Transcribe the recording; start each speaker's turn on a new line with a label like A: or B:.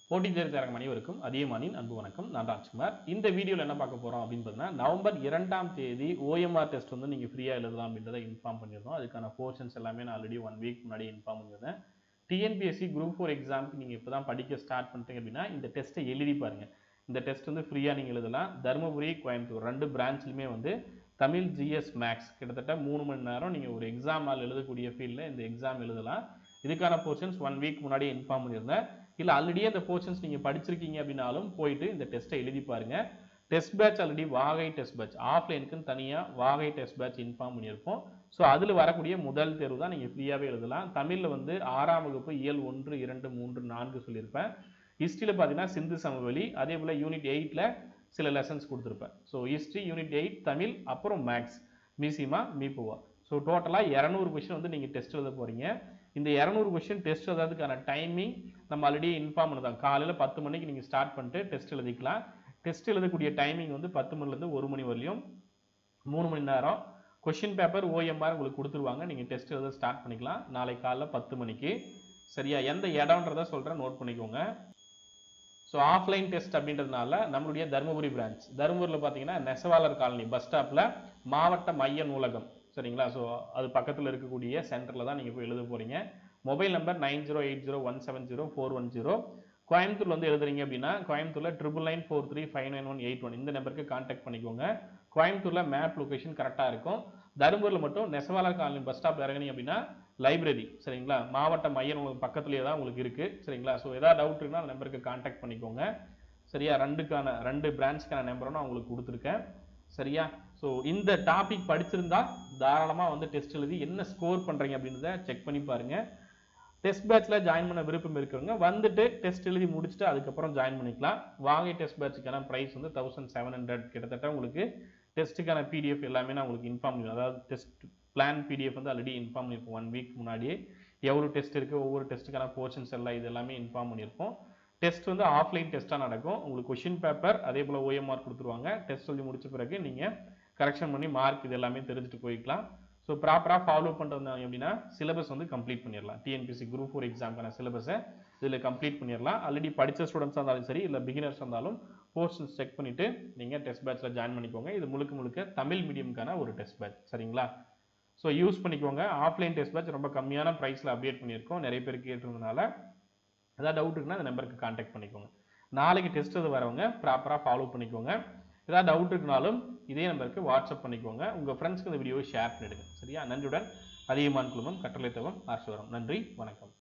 A: போட்டித் தேர்வு தரகம் அனைவருக்கும் அதிகமானின் அன்பு வணக்கம் நான் ராஜ்குமார் இந்த வீடியோவில் என்ன பார்க்க போகிறோம் அப்படின்னு பார்த்தீங்கன்னா நவம்பர் இரண்டாம் தேதி ஓஎம்ஆர் டெஸ்ட் வந்து நீங்கள் ஃப்ரீயாக எழுதலாம் அப்படின்றத இன்ஃபார்ம் பண்ணியிருந்தோம் அதுக்கான போர்ஷன்ஸ் எல்லாமே நான் ஆல்ரெடி ஒன் வீக் முன்னாடி இன்ஃபார்ம் பண்ணியிருந்தேன் டிஎன்பிஎஸ்சி குரூப் ஃபோர் எக்ஸாமுக்கு நீங்கள் இப்போ தான் படிக்க ஸ்டார்ட் பண்ணிட்டீங்க அப்படின்னா இந்த டெஸ்ட்டை எழுதி பாருங்க இந்த டெஸ்ட் வந்து ஃப்ரீயாக நீங்கள் எழுதலாம் தருமபுரி கோயம்புத்தூர் ரெண்டு பிரான்ச்லையுமே வந்து தமிழ் ஜிஎஸ் மேக்ஸ் கிட்டத்தட்ட மூணு மணி நேரம் நீங்கள் ஒரு எக்ஸாம் நாள் எழுதக்கூடிய ஃபீல்டில் இந்த எக்ஸாம் எழுதலாம் இதுக்கான போர்ஷன்ஸ் ஒன் வீக் முன்னாடி இன்ஃபார்ம் பண்ணியிருந்தேன் இல்லை ஆல்ரெடியே அந்த போர்ஷன்ஸ் நீங்கள் படிச்சிருக்கீங்க அப்படின்னாலும் போயிட்டு இந்த டெஸ்ட்டை எழுதி பாருங்க டெஸ்ட் பேட்ச் ஆல்ரெடி வாகை டெஸ்ட் பேட்ச் ஆஃப்லைனுக்குன்னு தனியாக வாகை டெஸ்ட் பேட்ச் இன்ஃபார்ம் பண்ணியிருப்போம் ஸோ அதில் வரக்கூடிய முதல் தேர்வு தான் நீங்கள் ஃப்ரீயாகவே எழுதலாம் தமிழில் வந்து ஆறாம் வகுப்பு இயல் ஒன்று இரண்டு மூன்று நான்கு சொல்லியிருப்பேன் ஹிஸ்ட்ரியில் பார்த்தீங்கன்னா சிந்து சமவெளி அதே போல் யூனிட் எயிட்டில் சில லெசன்ஸ் கொடுத்துருப்பேன் so history unit eight Tamil அப்புறம் மேக்ஸ் மிசிமா மீப்புவா ஸோ டோட்டலாக இரநூறு கொஷின் வந்து நீங்கள் டெஸ்ட் எழுத போகிறீங்க இந்த இரநூறு கொஷின் டெஸ்ட் எழுதுறதுக்கான டைமிங் நம்ம ஆல்ரெடி இன்ஃபார்ம் பண்ணதான் காலையில் பத்து மணிக்கு நீங்கள் ஸ்டார்ட் பண்ணிட்டு டெஸ்ட் எழுதிக்கலாம் டெஸ்ட் எழுதக்கூடிய டைமிங் வந்து பத்து மணிலேருந்து ஒரு மணி வரலையும் மூணு மணி நேரம் கொஷின் பேப்பர் ஓஎம்ஆர் உங்களுக்கு கொடுத்துருவாங்க நீங்கள் டெஸ்ட் எழுத ஸ்டார்ட் பண்ணிக்கலாம் நாளை காலைல பத்து மணிக்கு சரியா எந்த இடம்ன்றத சொல்கிறேன் நோட் பண்ணிக்கோங்க ஸோ ஆஃப்லைன் டெஸ்ட் அப்படின்றதுனால நம்மளுடைய தருமபுரி பிரான்ச் தருமபுரியில் பார்த்தீங்கன்னா நெசவாளர் காலனி பஸ் ஸ்டாப்பில் மாவட்ட மைய நூலகம் சரிங்களா ஸோ அது பக்கத்தில் இருக்கக்கூடிய சென்டரில் தான் நீங்கள் போய் எழுத போகிறீங்க mobile number nine zero eight zero one seven zero four one zero கோயம்புத்தூர்ல வந்து எழுதுறீங்க அப்படின்னா கோயம்புத்தூரில் triple nine four three five nine one eight one இந்த நம்பருக்கு கான்டாக்ட் பண்ணிக்கோங்க கோயம்புத்தூரில் மேப் லொகேஷன் கரெக்டாக இருக்கும் தருமபுரியில் மட்டும் நெசவாளர் காலனி பஸ் ஸ்டாப் இறங்குனீங்க அப்படின்னா லைப்ரரி சரிங்களா மாவட்ட மையம் உங்களுக்கு பக்கத்துலேயே தான் உங்களுக்கு இருக்குது சரிங்களா ஸோ ஏதாவது டவுட் இருக்குன்னா அந்த நம்பருக்கு கான்டாக்ட் பண்ணிக்கோங்க சரியா ரெண்டுக்கான ரெண்டு பிரான்ச்சுக்கான நம்பரும் நான் உங்களுக்கு கொடுத்துருக்கேன் சரியா ஸோ இந்த டாபிக் படிச்சிருந்தா தாராளமாக வந்து டெஸ்ட் எழுதி என்ன ஸ்கோர் பண்ணுறீங்க அப்படின்றத செக் பண்ணி பாருங்க டெஸ்ட் பேட்ச்ல ஜாயின் பண்ண விருப்பம் இருக்கிறவங்க வந்துட்டு டெஸ்ட் எழுதி முடிச்சுட்டு அதுக்கப்புறம் ஜாயின் பண்ணிக்கலாம் வாங்கி டெஸ்ட் பேட்சுக்கான ப்ரைஸ் வந்து தௌசண்ட் செவன் ஹண்ட்ரட் கிட்டத்தட்ட உங்களுக்கு டெஸ்ட்டுக்கான பிடிஎஃப் எல்லாமே நான் உங்களுக்கு இன்ஃபார்ம் பண்ணுவேன் அதாவது டெஸ்ட் பிளான் பிடிஎஃப் வந்து ஆல்ரெடி இன்ஃபார்ம் பண்ணியிருப்போம் ஒன் வீக் முன்னாடியே எவ்வளோ டெஸ்ட் இருக்குது ஒவ்வொரு டெஸ்ட்டுக்கான போர்ஷன்ஸ் எல்லாம் இது எல்லாமே இன்ஃபார்ம் பண்ணியிருப்போம் டெஸ்ட் வந்து ஆஃப்லைன் டெஸ்ட்டாக நடக்கும் உங்களுக்கு கொஷின் பேப்பர் அதே போல் ஓஎம்ஆர் கொடுத்துருவாங்க டெஸ்ட் எழுதி முடிச்ச பிறகு நீங்கள் கரெக்ஷன் பண்ணி மார்க் இது எல்லாமே தெரிஞ்சுட்டு போய்க்கலாம் ஸோ ப்ராப்பராக ஃபாலோ பண்ணுறது அப்படின்னா சிலபஸ் வந்து கம்ப்ளீட் பண்ணிடலாம் டிஎன்பிசி குரூப் ஃபோர் எக்ஸாம்க்கான சிலபஸை இதில் கம்ப்ளீட் பண்ணிடலாம் ஆல்ரெடி படித்த ஸ்டூடெண்ட்ஸாக இருந்தாலும் சரி இல்லை பிகினர்ஸ் இருந்தாலும் போர்ஷன்ஸ் செக் பண்ணிவிட்டு நீங்கள் டெஸ்ட் பேட்ச்சில் ஜாயின் பண்ணிக்கோங்க இது முழுக்க முழுக்க தமிழ் மீடியம்க்கான ஒரு டெஸ்ட் பேட்ச் சரிங்களா ஸோ யூஸ் பண்ணிக்கோங்க ஆஃப்லைன் டெஸ்ட் பேட்ச் ரொம்ப கம்மியான ப்ரைஸில் அப்டேட் பண்ணியிருக்கோம் நிறைய பேர் கேட்டிருந்தனால ஏதாவது டவுட் இருக்குன்னா அந்த நம்பருக்கு கான்டாக்ட் பண்ணிக்கோங்க நாளைக்கு டெஸ்ட் எது வரவங்க ப்ராப்பராக ஃபாலோ பண்ணிக்கோங்க ஏதாவது டவுட் இருக்குனாலும் இதே நம்பருக்கு வாட்ஸ்அப் பண்ணிக்கோங்க உங்கள் ஃப்ரெண்ட்ஸ்க்கு இந்த வீடியோவை ஷேர் பண்ணிடுங்க சரியா நன்றியுடன் அதிகமான குழுமம் கட்டளை தவம் ஆர்சுவரம் நன்றி வணக்கம்